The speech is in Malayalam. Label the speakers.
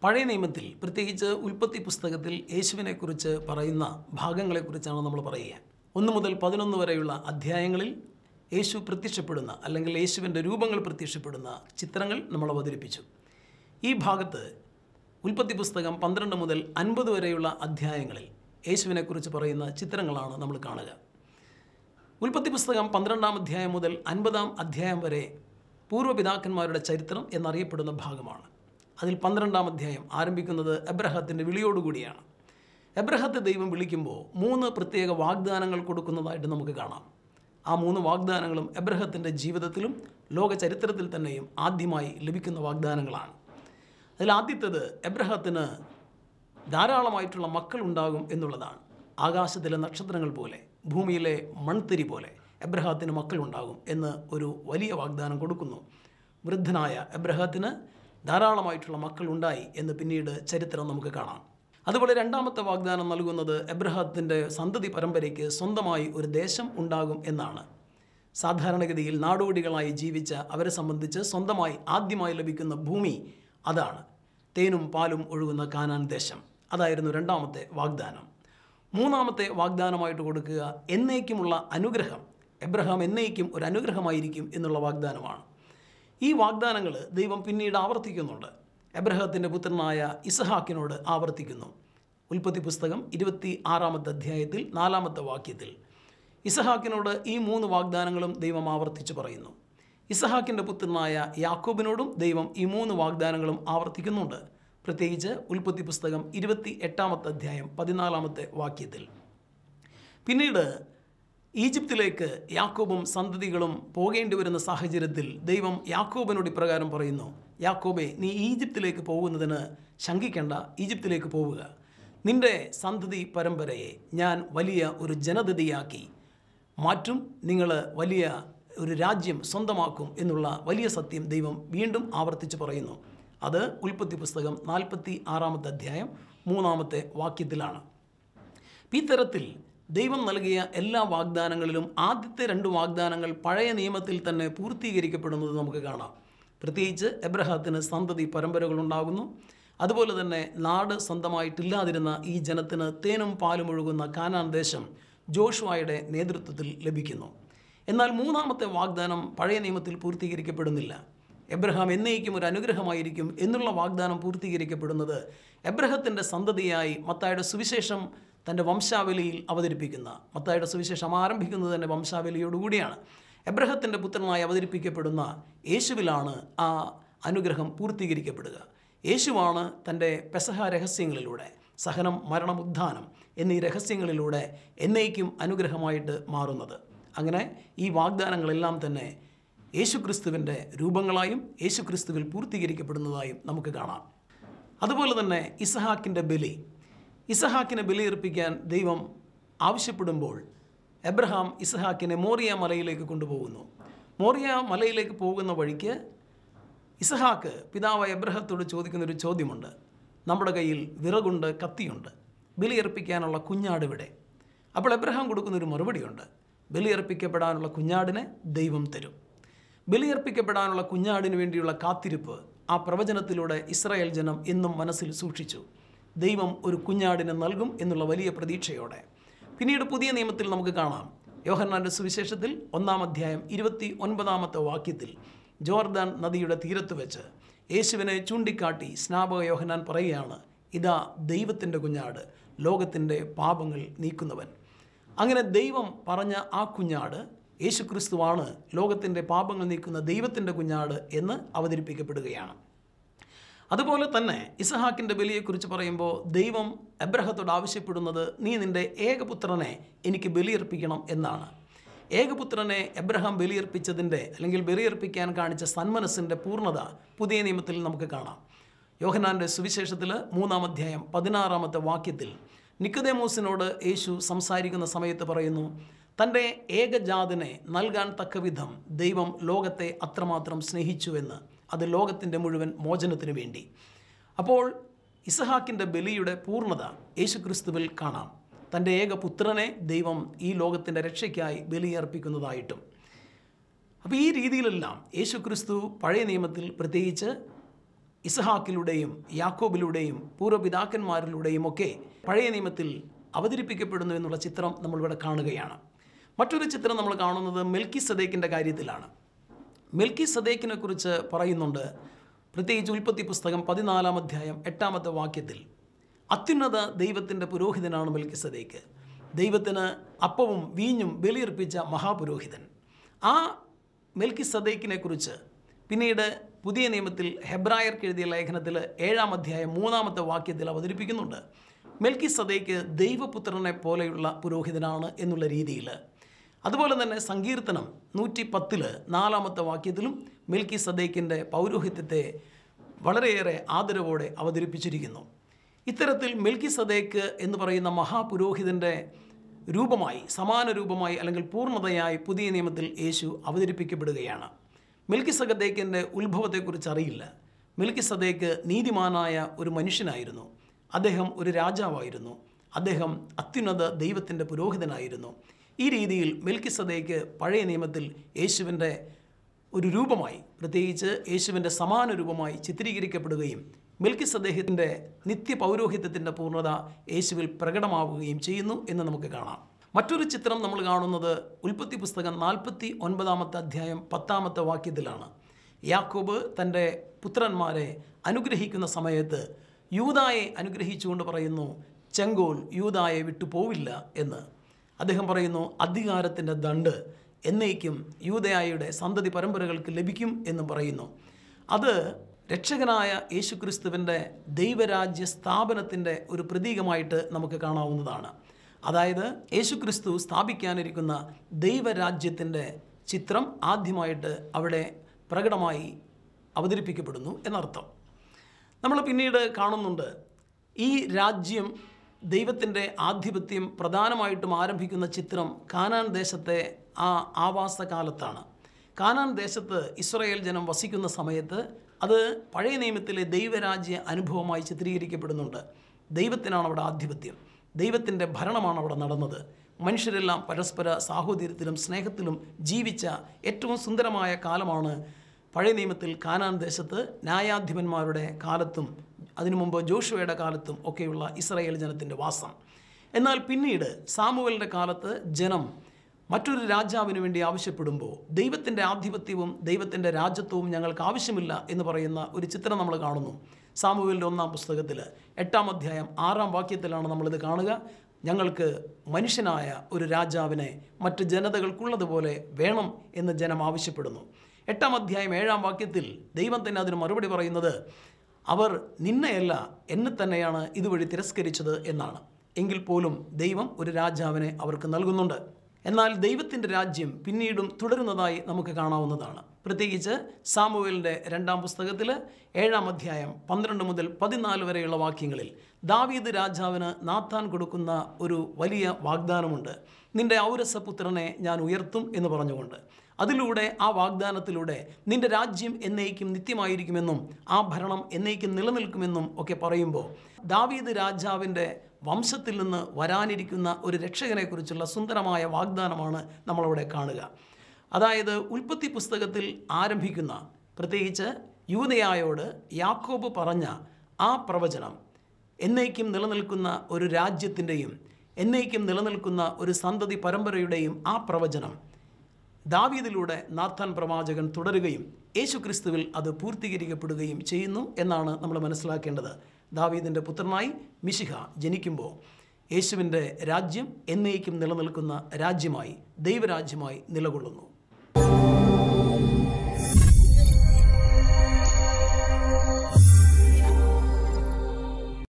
Speaker 1: പഴയ നിയമത്തിൽ പ്രത്യേകിച്ച് ഉൽപ്പത്തി പുസ്തകത്തിൽ യേശുവിനെക്കുറിച്ച് പറയുന്ന ഭാഗങ്ങളെക്കുറിച്ചാണ് നമ്മൾ പറയുക ഒന്ന് മുതൽ പതിനൊന്ന് വരെയുള്ള അധ്യായങ്ങളിൽ യേശു പ്രത്യക്ഷപ്പെടുന്ന അല്ലെങ്കിൽ യേശുവിൻ്റെ രൂപങ്ങൾ പ്രത്യക്ഷപ്പെടുന്ന ചിത്രങ്ങൾ നമ്മൾ അവതരിപ്പിച്ചു ഈ ഭാഗത്ത് ഉൽപ്പത്തി പുസ്തകം പന്ത്രണ്ട് മുതൽ അൻപത് വരെയുള്ള അധ്യായങ്ങളിൽ യേശുവിനെക്കുറിച്ച് പറയുന്ന ചിത്രങ്ങളാണ് നമ്മൾ കാണുക ഉൽപ്പത്തി പുസ്തകം പന്ത്രണ്ടാം അധ്യായം മുതൽ അൻപതാം അധ്യായം വരെ പൂർവ്വപിതാക്കന്മാരുടെ ചരിത്രം എന്നറിയപ്പെടുന്ന ഭാഗമാണ് അതിൽ പന്ത്രണ്ടാം അധ്യായം ആരംഭിക്കുന്നത് എബ്രഹത്തിൻ്റെ വിളിയോടുകൂടിയാണ് എബ്രഹത്തെ ദൈവം വിളിക്കുമ്പോൾ മൂന്ന് പ്രത്യേക വാഗ്ദാനങ്ങൾ കൊടുക്കുന്നതായിട്ട് നമുക്ക് കാണാം ആ മൂന്ന് വാഗ്ദാനങ്ങളും എബ്രഹത്തിൻ്റെ ജീവിതത്തിലും ലോക ചരിത്രത്തിൽ തന്നെയും ആദ്യമായി ലഭിക്കുന്ന വാഗ്ദാനങ്ങളാണ് അതിൽ ആദ്യത്തേത് എബ്രഹത്തിന് ധാരാളമായിട്ടുള്ള മക്കൾ ഉണ്ടാകും എന്നുള്ളതാണ് ആകാശത്തിലെ നക്ഷത്രങ്ങൾ പോലെ ഭൂമിയിലെ മൺതരി പോലെ എബ്രഹാത്തിന് മക്കളുണ്ടാകും എന്ന് ഒരു വലിയ വാഗ്ദാനം കൊടുക്കുന്നു വൃദ്ധനായ എബ്രഹത്തിന് ധാരാളമായിട്ടുള്ള മക്കൾ ഉണ്ടായി എന്ന് പിന്നീട് ചരിത്രം നമുക്ക് കാണാം അതുപോലെ രണ്ടാമത്തെ വാഗ്ദാനം നൽകുന്നത് എബ്രഹത്തിൻ്റെ സന്തതി പരമ്പരയ്ക്ക് സ്വന്തമായി ഒരു ദേശം ഉണ്ടാകും എന്നാണ് സാധാരണഗതിയിൽ നാടോടികളായി ജീവിച്ച അവരെ സംബന്ധിച്ച് സ്വന്തമായി ആദ്യമായി ലഭിക്കുന്ന ഭൂമി അതാണ് തേനും പാലും ഒഴുകുന്ന കാനാൻ ദേശം അതായിരുന്നു രണ്ടാമത്തെ വാഗ്ദാനം മൂന്നാമത്തെ വാഗ്ദാനമായിട്ട് കൊടുക്കുക എന്നേക്കുമുള്ള അനുഗ്രഹം എബ്രഹാം എന്നേക്കും ഒരു അനുഗ്രഹമായിരിക്കും എന്നുള്ള വാഗ്ദാനമാണ് ഈ വാഗ്ദാനങ്ങൾ ദൈവം പിന്നീട് ആവർത്തിക്കുന്നുണ്ട് എബ്രഹത്തിൻ്റെ പുത്രനായ ഇസഹാക്കിനോട് ആവർത്തിക്കുന്നു ഉൽപ്പത്തി പുസ്തകം ഇരുപത്തി ആറാമത്തെ അധ്യായത്തിൽ നാലാമത്തെ വാക്യത്തിൽ ഇസഹാക്കിനോട് ഈ മൂന്ന് വാഗ്ദാനങ്ങളും ദൈവം ആവർത്തിച്ച് പറയുന്നു ഇസഹാക്കിൻ്റെ പുത്രനായ യാക്കോബിനോടും ദൈവം ഈ മൂന്ന് വാഗ്ദാനങ്ങളും ആവർത്തിക്കുന്നുണ്ട് പ്രത്യേകിച്ച് ഉൽപ്പത്തി പുസ്തകം ഇരുപത്തി എട്ടാമത്തെ അധ്യായം പതിനാലാമത്തെ വാക്യത്തിൽ പിന്നീട് ഈജിപ്തിലേക്ക് യാക്കോബും സന്തതികളും പോകേണ്ടി വരുന്ന സാഹചര്യത്തിൽ ദൈവം യാക്കോബിനോട് ഇപ്രകാരം പറയുന്നു യാക്കോബെ നീ ഈജിപ്തിലേക്ക് പോകുന്നതിന് ശങ്കിക്കേണ്ട ഈജിപ്തിലേക്ക് പോവുക നിന്റെ സന്തതി പരമ്പരയെ ഞാൻ വലിയ ഒരു ജനതയാക്കി മാറ്റും നിങ്ങൾ വലിയ ഒരു രാജ്യം സ്വന്തമാക്കും എന്നുള്ള വലിയ സത്യം ദൈവം വീണ്ടും ആവർത്തിച്ച് പറയുന്നു അത് ഉൽപ്പത്തി പുസ്തകം നാൽപ്പത്തി ആറാമത്തെ അധ്യായം മൂന്നാമത്തെ വാക്യത്തിലാണ് ഈ തരത്തിൽ ദൈവം നൽകിയ എല്ലാ വാഗ്ദാനങ്ങളിലും ആദ്യത്തെ രണ്ട് വാഗ്ദാനങ്ങൾ പഴയ നിയമത്തിൽ തന്നെ പൂർത്തീകരിക്കപ്പെടുന്നത് നമുക്ക് കാണാം പ്രത്യേകിച്ച് എബ്രഹാത്തിന് സന്തതി പരമ്പരകളുണ്ടാകുന്നു അതുപോലെ തന്നെ നാട് സ്വന്തമായിട്ടില്ലാതിരുന്ന ഈ ജനത്തിന് തേനും പാലും ഒഴുകുന്ന കാനാൻ ദേശം ജോഷുവായുടെ നേതൃത്വത്തിൽ ലഭിക്കുന്നു എന്നാൽ മൂന്നാമത്തെ വാഗ്ദാനം പഴയ നിയമത്തിൽ പൂർത്തീകരിക്കപ്പെടുന്നില്ല എബ്രഹാം എന്നേക്കും ഒരു അനുഗ്രഹമായിരിക്കും എന്നുള്ള വാഗ്ദാനം പൂർത്തീകരിക്കപ്പെടുന്നത് എബ്രഹത്തിൻ്റെ സന്തതിയായി മത്തായുടെ സുവിശേഷം തൻ്റെ വംശാവലിയിൽ അവതരിപ്പിക്കുന്ന മത്തായുടെ സുവിശേഷം ആരംഭിക്കുന്നത് തന്നെ വംശാവലിയോടുകൂടിയാണ് എബ്രഹത്തിൻ്റെ പുത്രനായി അവതരിപ്പിക്കപ്പെടുന്ന യേശുവിലാണ് ആ അനുഗ്രഹം പൂർത്തീകരിക്കപ്പെടുക യേശുവാണ് തൻ്റെ പെസഹ രഹസ്യങ്ങളിലൂടെ സഹനം മരണം ഉദ്ധാനം എന്നീ രഹസ്യങ്ങളിലൂടെ എന്നേക്കും അനുഗ്രഹമായിട്ട് മാറുന്നത് അങ്ങനെ ഈ വാഗ്ദാനങ്ങളെല്ലാം തന്നെ യേശുക്രിസ്തുവിൻ്റെ രൂപങ്ങളായും യേശുക്രിസ്തുവിൽ പൂർത്തീകരിക്കപ്പെടുന്നതായും നമുക്ക് കാണാം അതുപോലെ തന്നെ ഇസഹാക്കിൻ്റെ ബലി ഇസഹാക്കിനെ ബലിയർപ്പിക്കാൻ ദൈവം ആവശ്യപ്പെടുമ്പോൾ എബ്രഹാം ഇസഹാക്കിനെ മോറിയ മലയിലേക്ക് കൊണ്ടുപോകുന്നു മോറിയ മലയിലേക്ക് പോകുന്ന വഴിക്ക് ഇസഹാക്ക് പിതാവ് എബ്രഹത്തോട് ചോദിക്കുന്ന ഒരു ചോദ്യമുണ്ട് നമ്മുടെ കയ്യിൽ വിറകുണ്ട് കത്തിയുണ്ട് ബലിയർപ്പിക്കാനുള്ള കുഞ്ഞാട് ഇവിടെ അപ്പോൾ എബ്രഹാം കൊടുക്കുന്ന ഒരു മറുപടിയുണ്ട് ബലിയർപ്പിക്കപ്പെടാനുള്ള കുഞ്ഞാടിനെ ദൈവം തരും ബലിയർപ്പിക്കപ്പെടാനുള്ള കുഞ്ഞാടിന് വേണ്ടിയുള്ള കാത്തിരിപ്പ് ആ പ്രവചനത്തിലൂടെ ഇസ്രായേൽ ജനം എന്നും മനസ്സിൽ സൂക്ഷിച്ചു ദൈവം ഒരു കുഞ്ഞാടിനെ നൽകും എന്നുള്ള വലിയ പ്രതീക്ഷയോടെ പിന്നീട് പുതിയ നിയമത്തിൽ നമുക്ക് കാണാം യോഹന്നാൻ്റെ സുവിശേഷത്തിൽ ഒന്നാം അധ്യായം ഇരുപത്തി ഒൻപതാമത്തെ വാക്യത്തിൽ ജോർദാൻ നദിയുടെ തീരത്ത് വെച്ച് യേശുവിനെ ചൂണ്ടിക്കാട്ടി സ്നാപക യോഹന്നാൻ പറയുകയാണ് ഇതാ ദൈവത്തിൻ്റെ കുഞ്ഞാട് ലോകത്തിൻ്റെ പാപങ്ങൾ നീക്കുന്നവൻ അങ്ങനെ ദൈവം പറഞ്ഞ ആ കുഞ്ഞാട് യേശുക്രിസ്തുവാണ് ലോകത്തിൻ്റെ പാപങ്ങൾ നീക്കുന്ന ദൈവത്തിൻ്റെ കുഞ്ഞാട് എന്ന് അവതരിപ്പിക്കപ്പെടുകയാണ് അതുപോലെ തന്നെ ഇസഹാക്കിൻ്റെ ബലിയെക്കുറിച്ച് പറയുമ്പോൾ ദൈവം എബ്രഹത്തോട് ആവശ്യപ്പെടുന്നത് നീ നിൻ്റെ ഏകപുത്രനെ എനിക്ക് ബലിയർപ്പിക്കണം എന്നാണ് ഏകപുത്രനെ എബ്രഹാം ബലിയർപ്പിച്ചതിൻ്റെ അല്ലെങ്കിൽ ബലിയർപ്പിക്കാൻ കാണിച്ച സന്മനസ്സിൻ്റെ പൂർണ്ണത പുതിയ നിയമത്തിൽ നമുക്ക് കാണാം യോഹനാൻ്റെ സുവിശേഷത്തിൽ മൂന്നാം അധ്യായം പതിനാറാമത്തെ വാക്യത്തിൽ നിക്കദേമോസിനോട് യേശു സംസാരിക്കുന്ന സമയത്ത് പറയുന്നു തൻ്റെ ഏകജാതനെ നൽകാൻ തക്കവിധം ദൈവം ലോകത്തെ അത്രമാത്രം സ്നേഹിച്ചുവെന്ന് അത് ലോകത്തിൻ്റെ മുഴുവൻ മോചനത്തിനു വേണ്ടി അപ്പോൾ ഇസഹാക്കിൻ്റെ ബലിയുടെ പൂർണ്ണത യേശുക്രിസ്തുവിൽ കാണാം തൻ്റെ ഏകപുത്രനെ ദൈവം ഈ ലോകത്തിൻ്റെ രക്ഷയ്ക്കായി ബലിയർപ്പിക്കുന്നതായിട്ടും അപ്പോൾ ഈ രീതിയിലെല്ലാം യേശുക്രിസ്തു പഴയ നിയമത്തിൽ പ്രത്യേകിച്ച് ഇസഹാക്കിലൂടെയും യാക്കോബിലൂടെയും പൂർവ്വപിതാക്കന്മാരിലൂടെയും ഒക്കെ പഴയ നിയമത്തിൽ അവതരിപ്പിക്കപ്പെടുന്നു എന്നുള്ള ചിത്രം നമ്മളിവിടെ കാണുകയാണ് മറ്റൊരു ചിത്രം നമ്മൾ കാണുന്നത് മെൽക്കി സദേക്കിൻ്റെ കാര്യത്തിലാണ് മെൽക്കി സദേക്കിനെ കുറിച്ച് പറയുന്നുണ്ട് പ്രത്യേകിച്ച് ഉൽപ്പത്തി പുസ്തകം പതിനാലാം അധ്യായം എട്ടാമത്തെ വാക്യത്തിൽ അത്യുന്നത ദൈവത്തിൻ്റെ പുരോഹിതനാണ് മെൽക്കി സദേക്ക് ദൈവത്തിന് അപ്പവും വീഞ്ഞും ബലിയർപ്പിച്ച മഹാപുരോഹിതൻ ആ മെൽക്കി സദേക്കിനെ കുറിച്ച് പിന്നീട് പുതിയ നിയമത്തിൽ ഹെബ്രായർക്ക് എഴുതിയ ലേഖനത്തിൽ ഏഴാം അധ്യായം മൂന്നാമത്തെ വാക്യത്തിൽ അവതരിപ്പിക്കുന്നുണ്ട് മെൽക്കി സദേക്ക് ദൈവപുത്രനെ പോലെയുള്ള പുരോഹിതനാണ് എന്നുള്ള രീതിയിൽ അതുപോലെ തന്നെ സങ്കീർത്തനം നൂറ്റി പത്തില് നാലാമത്തെ വാക്യത്തിലും മിൽക്കി സദേക്കിൻ്റെ പൗരോഹിത്യത്തെ വളരെയേറെ ആദരവോടെ അവതരിപ്പിച്ചിരിക്കുന്നു ഇത്തരത്തിൽ മിൽക്കി സദേക്ക് എന്ന് പറയുന്ന മഹാപുരോഹിതൻ്റെ രൂപമായി സമാന രൂപമായി അല്ലെങ്കിൽ പൂർണ്ണതയായി പുതിയ നിയമത്തിൽ യേശു അവതരിപ്പിക്കപ്പെടുകയാണ് മിൽക്കി സദേക്കിൻ്റെ ഉത്ഭവത്തെക്കുറിച്ച് അറിയില്ല മിൽക്കി സദേക്ക് നീതിമാനായ ഒരു മനുഷ്യനായിരുന്നു അദ്ദേഹം ഒരു രാജാവായിരുന്നു അദ്ദേഹം അത്യുന്നത ദൈവത്തിൻ്റെ പുരോഹിതനായിരുന്നു ഈ രീതിയിൽ മെൽക്കി സദേക്ക് പഴയ നിയമത്തിൽ യേശുവിൻ്റെ ഒരു രൂപമായി പ്രത്യേകിച്ച് യേശുവിൻ്റെ സമാന രൂപമായി ചിത്രീകരിക്കപ്പെടുകയും മെൽക്കി സദേഹത്തിൻ്റെ നിത്യ പൗരോഹിത്യത്തിൻ്റെ പൂർണ്ണത യേശുവിൽ പ്രകടമാവുകയും ചെയ്യുന്നു എന്ന് നമുക്ക് കാണാം മറ്റൊരു ചിത്രം നമ്മൾ കാണുന്നത് ഉൽപ്പത്തി പുസ്തകം നാൽപ്പത്തി ഒൻപതാമത്തെ അധ്യായം പത്താമത്തെ വാക്യത്തിലാണ് യാക്കോബ് തൻ്റെ പുത്രന്മാരെ അനുഗ്രഹിക്കുന്ന സമയത്ത് യൂതായെ അനുഗ്രഹിച്ചുകൊണ്ട് പറയുന്നു ചെങ്കോൽ യൂതായെ വിട്ടു പോവില്ല എന്ന് അദ്ദേഹം പറയുന്നു അധികാരത്തിൻ്റെ ദണ്ട് എന്നേക്കും യൂതയായുടെ സന്തതി പരമ്പരകൾക്ക് ലഭിക്കും എന്നും പറയുന്നു അത് രക്ഷകനായ യേശുക്രിസ്തുവിൻ്റെ ദൈവരാജ്യ സ്ഥാപനത്തിൻ്റെ ഒരു പ്രതീകമായിട്ട് നമുക്ക് കാണാവുന്നതാണ് അതായത് യേശുക്രിസ്തു സ്ഥാപിക്കാനിരിക്കുന്ന ദൈവരാജ്യത്തിൻ്റെ ചിത്രം ആദ്യമായിട്ട് അവിടെ പ്രകടമായി അവതരിപ്പിക്കപ്പെടുന്നു എന്നർത്ഥം നമ്മൾ പിന്നീട് കാണുന്നുണ്ട് ഈ രാജ്യം ദൈവത്തിൻ്റെ ആധിപത്യം പ്രധാനമായിട്ടും ആരംഭിക്കുന്ന ചിത്രം കാനാൻ ദേശത്തെ ആ ആവാസ കാലത്താണ് കാനാൻ ദേശത്ത് ഇസ്രയേൽ ജനം വസിക്കുന്ന സമയത്ത് അത് പഴയ നിയമത്തിലെ ദൈവരാജ്യ അനുഭവമായി ചിത്രീകരിക്കപ്പെടുന്നുണ്ട് ദൈവത്തിനാണ് അവിടെ ആധിപത്യം ദൈവത്തിൻ്റെ ഭരണമാണ് അവിടെ നടന്നത് മനുഷ്യരെല്ലാം പരസ്പര സാഹോദര്യത്തിലും സ്നേഹത്തിലും ജീവിച്ച ഏറ്റവും സുന്ദരമായ കാലമാണ് പഴയ നിയമത്തിൽ കാനാൻ ദേശത്ത് ന്യായാധിപന്മാരുടെ കാലത്തും അതിനു മുമ്പ് ജോഷുവയുടെ കാലത്തും ഒക്കെയുള്ള ഇസ്രായേൽ ജനത്തിൻ്റെ വാസം എന്നാൽ പിന്നീട് സാമുവലിൻ്റെ കാലത്ത് ജനം മറ്റൊരു രാജാവിന് വേണ്ടി ആവശ്യപ്പെടുമ്പോൾ ദൈവത്തിൻ്റെ ആധിപത്യവും ദൈവത്തിൻ്റെ രാജ്യത്വവും ഞങ്ങൾക്ക് ആവശ്യമില്ല എന്ന് പറയുന്ന ഒരു ചിത്രം നമ്മൾ കാണുന്നു സാമുവലിൻ്റെ ഒന്നാം പുസ്തകത്തിൽ എട്ടാം അധ്യായം ആറാം വാക്യത്തിലാണ് നമ്മളിത് കാണുക ഞങ്ങൾക്ക് മനുഷ്യനായ ഒരു രാജാവിനെ മറ്റ് ജനതകൾക്കുള്ളതുപോലെ വേണം എന്ന് ജനം ആവശ്യപ്പെടുന്നു എട്ടാം അധ്യായം ഏഴാം വാക്യത്തിൽ ദൈവം തന്നെ അതിന് മറുപടി പറയുന്നത് അവർ നിന്നെയല്ല എന്നെ തന്നെയാണ് ഇതുവഴി തിരസ്കരിച്ചത് എന്നാണ് എങ്കിൽ പോലും ദൈവം ഒരു രാജാവിനെ അവർക്ക് നൽകുന്നുണ്ട് എന്നാൽ ദൈവത്തിൻ്റെ രാജ്യം പിന്നീടും തുടരുന്നതായി നമുക്ക് കാണാവുന്നതാണ് പ്രത്യേകിച്ച് സാമുവേലിൻ്റെ രണ്ടാം പുസ്തകത്തിൽ ഏഴാം അധ്യായം പന്ത്രണ്ട് മുതൽ പതിനാല് വരെയുള്ള വാക്യങ്ങളിൽ ദാവീദ് രാജാവിന് നാത്താൻ കൊടുക്കുന്ന ഒരു വലിയ വാഗ്ദാനമുണ്ട് നിന്റെ ഔരസപുത്രനെ ഞാൻ ഉയർത്തും എന്ന് പറഞ്ഞുകൊണ്ട് അതിലൂടെ ആ വാഗ്ദാനത്തിലൂടെ നിന്റെ രാജ്യം എന്നേക്കും നിത്യമായിരിക്കുമെന്നും ആ ഭരണം എന്നേക്കും നിലനിൽക്കുമെന്നും ഒക്കെ പറയുമ്പോൾ ദാവീദ് രാജാവിൻ്റെ വംശത്തിൽ നിന്ന് വരാനിരിക്കുന്ന ഒരു രക്ഷകനെക്കുറിച്ചുള്ള സുന്ദരമായ വാഗ്ദാനമാണ് നമ്മളവിടെ കാണുക അതായത് ഉൽപ്പത്തി പുസ്തകത്തിൽ ആരംഭിക്കുന്ന പ്രത്യേകിച്ച് യൂതയായോട് യാക്കോബ് പറഞ്ഞ ആ പ്രവചനം എന്നേക്കും നിലനിൽക്കുന്ന ഒരു രാജ്യത്തിൻ്റെയും എന്നേക്കും നിലനിൽക്കുന്ന ഒരു സന്തതി പരമ്പരയുടെയും ആ പ്രവചനം ദാവീദിലൂടെ നാഥാൻ പ്രവാചകൻ തുടരുകയും യേശു ക്രിസ്തുവിൽ അത് പൂർത്തീകരിക്കപ്പെടുകയും ചെയ്യുന്നു എന്നാണ് നമ്മൾ മനസ്സിലാക്കേണ്ടത് ദാവീദിൻ്റെ പുത്രനായി മിശിഹ ജനിക്കുമ്പോൾ യേശുവിൻ്റെ രാജ്യം എന്നേക്കും നിലനിൽക്കുന്ന രാജ്യമായി ദൈവരാജ്യമായി നിലകൊള്ളുന്നു